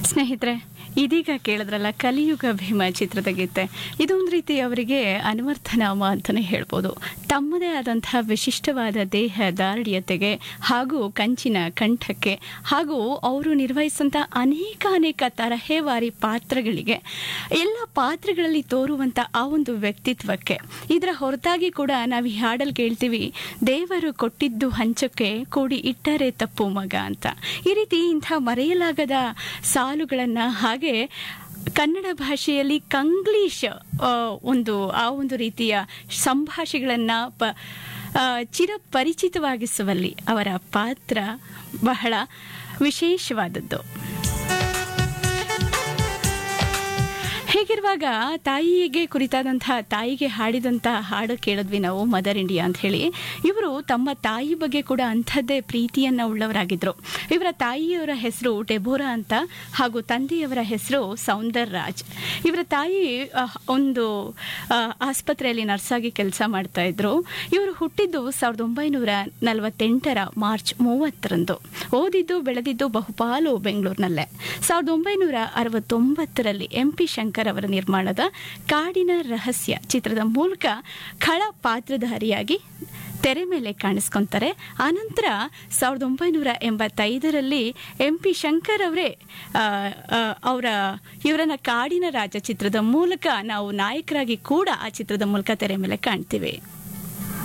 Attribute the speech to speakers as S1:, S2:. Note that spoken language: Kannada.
S1: ಸ್ನೇಹಿತರೆ ಇದೀಗ ಕೇಳಿದ್ರಲ್ಲ ಕಲಿಯುಗ ಭೀಮ ಚಿತ್ರದ ಗೀತೆ ಇದೊಂದು ರೀತಿ ಅವರಿಗೆ ಅನುವರ್ಥನಾಮ ಅಂತಲೇ ಹೇಳ್ಬೋದು ತಮ್ಮದೇ ಆದಂತಹ ವಿಶಿಷ್ಟವಾದ ದೇಹ ದಾರ್ಢ್ಯತೆಗೆ ಹಾಗೂ ಕಂಚಿನ ಕಂಠಕ್ಕೆ ಹಾಗೂ ಅವರು ನಿರ್ವಹಿಸಿದಂಥ ಅನೇಕ ಅನೇಕ ತರಹೇವಾರಿ ಪಾತ್ರಗಳಿಗೆ ಎಲ್ಲ ಪಾತ್ರಗಳಲ್ಲಿ ತೋರುವಂಥ ಆ ಒಂದು ವ್ಯಕ್ತಿತ್ವಕ್ಕೆ ಇದರ ಹೊರತಾಗಿ ಕೂಡ ನಾವು ಈ ಹಾಡಲ್ಲಿ ಕೇಳ್ತೀವಿ ದೇವರು ಕೊಟ್ಟಿದ್ದು ಹಂಚಕ್ಕೆ ಕೂಡಿ ಇಟ್ಟರೆ ತಪ್ಪು ಮಗ ಅಂತ ಈ ರೀತಿ ಇಂಥ ಮರೆಯಲಾಗದ ಸಾಲುಗಳನ್ನು ಹಾಗೆ ಕನ್ನಡ ಭಾಷೆಯಲ್ಲಿ ಕಂಗ್ಲೀಷ್ ಆ, ಒಂದು ಆ ಒಂದು ರೀತಿಯ ಸಂಭಾಷೆಗಳನ್ನು ಪ ಆ, ಚಿರಪರಿಚಿತವಾಗಿಸುವಲ್ಲಿ ಅವರ ಪಾತ್ರ ಬಹಳ ವಿಶೇಷವಾದದ್ದು ಹೀಗಿರುವಾಗ ತಾಯಿಗೆ ಕುರಿತಾದಂತಹ ತಾಯಿಗೆ ಹಾಡಿದಂತಹ ಹಾಡು ಕೇಳಿದ್ವಿ ನಾವು ಮದರ್ ಇಂಡಿಯಾ ಅಂತ ಹೇಳಿ ಇವರು ತಮ್ಮ ತಾಯಿ ಬಗ್ಗೆ ಕೂಡ ಅಂಥದ್ದೇ ಪ್ರೀತಿಯನ್ನ ಉಳ್ಳವರಾಗಿದ್ರು ಇವರ ತಾಯಿಯವರ ಹೆಸರು ಡೆಬೋರಾ ಅಂತ ಹಾಗೂ ತಂದೆಯವರ ಹೆಸರು ಸೌಂದರ್ ರಾಜ್ ಇವರ ತಾಯಿ ಅಹ್, ಒಂದು ಅಹ್, ಆಸ್ಪತ್ರೆಯಲ್ಲಿ ನರ್ಸಾಗಿ ಕೆಲಸ ಮಾಡ್ತಾ ಇದ್ರು ಇವರು ಹುಟ್ಟಿದ್ದು ಸಾವಿರದ ಒಂಬೈನೂರ ನಲವತ್ತೆಂಟರ ಮಾರ್ಚ್ ಮೂವತ್ತರಂದು ಓದಿದ್ದು ಬೆಳೆದಿದ್ದು ಬಹುಪಾಲು ಬೆಂಗಳೂರಿನಲ್ಲೇ ಸಾವಿರದ ಒಂಬೈನೂರ ಅರವತ್ತೊಂಬತ್ತರಲ್ಲಿ ಎಂ ಪಿ ಶಂಕರ್ ಅವರ ನಿರ್ಮಾಣದ ಕಾಡಿನ ರಹಸ್ಯ ಚಿತ್ರದ ಮೂಲಕ ಖಳ ಪಾತ್ರಧಾರಿಯಾಗಿ ತೆರೆ ಮೇಲೆ ಕಾಣಿಸ್ಕೊಂತಾರೆ ಆನಂತರ ಸಾವಿರದ ಒಂಬೈನೂರ ಎಂಬತ್ತೈದರಲ್ಲಿ ಎಂ ಪಿ ಶಂಕರ್ ಅವರೇ ಅವರ ಇವರನ್ನ ಕಾಡಿನ ರಾಜ ಚಿತ್ರದ ಮೂಲಕ ನಾವು ನಾಯಕರಾಗಿ ಕೂಡ ಆ ಚಿತ್ರದ ಮೂಲಕ ತೆರೆ ಮೇಲೆ ಕಾಣ್ತೀವಿ